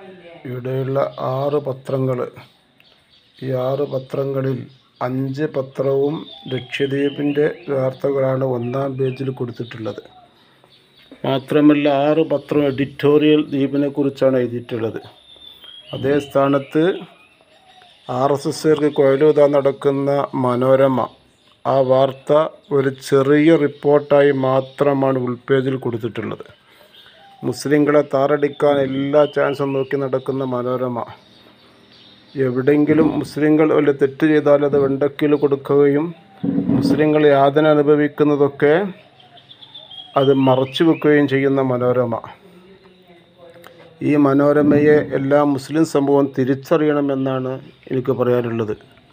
ഇവിടെയുള്ള ആറ് പത്രങ്ങൾ ഈ ആറ് പത്രങ്ങളിൽ അഞ്ച് പത്രവും ലക്ഷദ്വീപിൻ്റെ വാർത്തകളാണ് ഒന്നാം പേജിൽ കൊടുത്തിട്ടുള്ളത് മാത്രമല്ല ആറ് പത്രം എഡിറ്റോറിയൽ ദ്വീപിനെ കുറിച്ചാണ് എഴുതിയിട്ടുള്ളത് അതേ സ്ഥാനത്ത് ആർ എസ് എസ്സുകാർക്ക് കൊയലൂതാൻ നടക്കുന്ന മനോരമ ആ വാർത്ത ഒരു ചെറിയ റിപ്പോർട്ടായി മാത്രമാണ് ഉൾപേജിൽ കൊടുത്തിട്ടുള്ളത് മുസ്ലിങ്ങളെ താറടിക്കാൻ എല്ലാ ചാൻസും നോക്കി നടക്കുന്ന മനോരമ എവിടെയെങ്കിലും മുസ്ലിങ്ങൾ വല്ല തെറ്റ് ചെയ്താൽ അത് വെണ്ടക്കിൽ കൊടുക്കുകയും മുസ്ലിങ്ങൾ യാതന അനുഭവിക്കുന്നതൊക്കെ അത് മറച്ചു വെക്കുകയും ചെയ്യുന്ന മനോരമ ഈ മനോരമയെ എല്ലാ മുസ്ലിം സമൂഹം തിരിച്ചറിയണമെന്നാണ് എനിക്ക് പറയാനുള്ളത്